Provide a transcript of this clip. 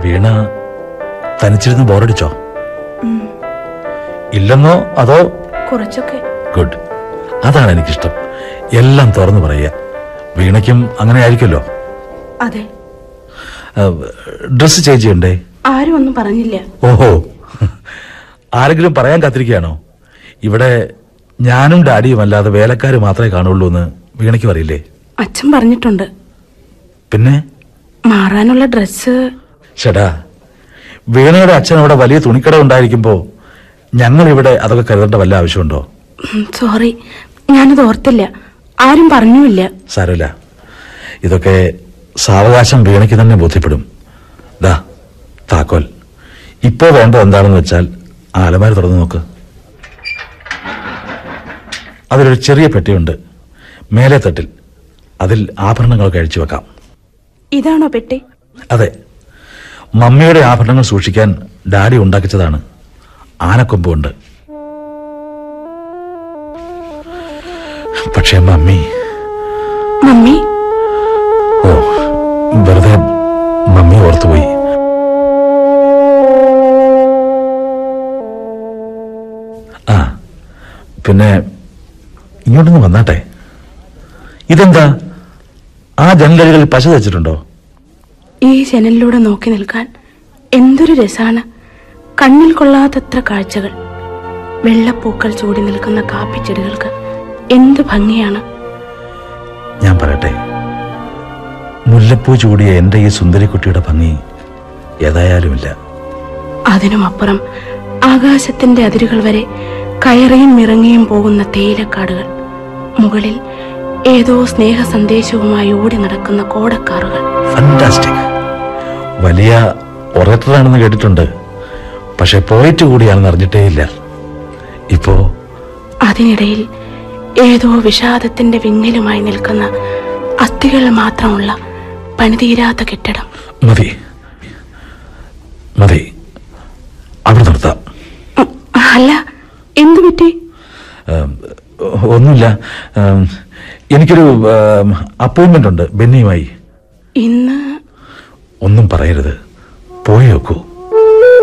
വീണ തനിച്ചിരുന്ന് ബോറടിച്ചോ ഇല്ലെന്നോ അതോ കുറച്ചൊക്കെ ഗുഡ് അതാണ് എനിക്കിഷ്ടം എല്ലാം തുറന്നു പറയുക വീണയ്ക്കും അങ്ങനെ ആയിരിക്കുമല്ലോ അതെ ഡ്രസ് ചേഞ്ച് ചെയ്യണ്ടേ ആരും ഒന്നും പറഞ്ഞില്ല ഓഹോ ആരെങ്കിലും പറയാൻ കാത്തിരിക്കുകയാണോ ഇവിടെ ഞാനും ഡാഡിയും അല്ലാതെ വേലക്കാർ മാത്രമേ കാണുള്ളൂ എന്ന് വീണയ്ക്ക് പറയില്ലേ അച്ഛൻ പറഞ്ഞിട്ടുണ്ട് പിന്നെ മാറാനുള്ള ഡ്രസ്സ് ചേട്ടാ വീണയുടെ അച്ഛൻ അവിടെ വലിയ തുണിക്കട ഉണ്ടായിരിക്കുമ്പോ ഞങ്ങൾ ഇവിടെ അതൊക്കെ കരുതേണ്ട വല്ല ആവശ്യമുണ്ടോ ഉം, സോറി ഞാനത് ഓർത്തില്ല ആരും പറഞ്ഞുമില്ല സാരമില്ല ഇതൊക്കെ സാവകാശം വീണയ്ക്ക് തന്നെ ബോധ്യപ്പെടും ദാ താക്കോൽ ഇപ്പോ വേണ്ടത് എന്താണെന്ന് വെച്ചാൽ ആ അലമാര തുറന്നു നോക്ക് അതിലൊരു ചെറിയ പെട്ടിയുണ്ട് മേലെ തട്ടിൽ അതിൽ ആഭരണങ്ങളൊക്കെ അഴിച്ചു വെക്കാം ഇതാണോ പെട്ടി അതെ മമ്മിയുടെ ആഭരണങ്ങൾ സൂക്ഷിക്കാൻ ഡാഡി ഉണ്ടാക്കിച്ചതാണ് ആനക്കൊമ്പുണ്ട് പക്ഷേ മമ്മി മമ്മി ഓ വെറുതെ മമ്മി ഓർത്തുപോയി ആ പിന്നെ ഇങ്ങോട്ടൊന്ന് വന്നാട്ടെ ഇതെന്താ ആ ജനലഴികളിൽ പശ തച്ചിട്ടുണ്ടോ ഈ ജനലിലൂടെ നോക്കി നിൽക്കാൻ എന്തൊരു രസാണ് കണ്ണിൽ കൊള്ളാത്തത്ര കാഴ്ചകൾ വെള്ളപ്പൂക്കൾ ചൂടി നിൽക്കുന്ന കാപ്പിച്ചെടികൾക്ക് എന്ത് ഭംഗിയാണ് ഞാൻ പറയട്ടെ മുല്ലപ്പൂ ചൂടിയ എന്റെ ഈ സുന്ദരിക്കുട്ടിയുടെ ഭംഗി ഏതായാലുമില്ല അതിനുമപ്പുറം ആകാശത്തിന്റെ അതിരുകൾ വരെ കയറിയും ഇറങ്ങിയും പോകുന്ന തേയിലക്കാടുകൾ മുകളിൽ ഏതോ സ്നേഹ സന്ദേശവുമായി ഓടി നടക്കുന്ന കോടക്കാറുകൾ ഫന്റാസ്റ്റിക് വലിയ ഒറേറ്ററാണെന്ന് കേട്ടിട്ടുണ്ട് പക്ഷെ പോയിട്ട് കൂടിയാണെന്ന് അറിഞ്ഞിട്ടേയില്ല ഇപ്പോ അതിനിടയിൽ ഏതോ വിഷാദത്തിന്റെ വിങ്ങലുമായി നിൽക്കുന്ന അസ്ഥികൾ മാത്രമുള്ള പണിതീരാത്ത കെട്ടിടം മതി മതി അവിടെ നിർത്താം ഉം, അല്ല എന്തു പറ്റി ഏം, ഒന്നുമില്ല ഏം, എനിക്കൊരു അപ്പോയിന്റ്മെന്റ് ഉണ്ട് ബെന്നിയുമായി ഇന്ന് ഒന്നും പറയരുത് പോയി നോക്കൂ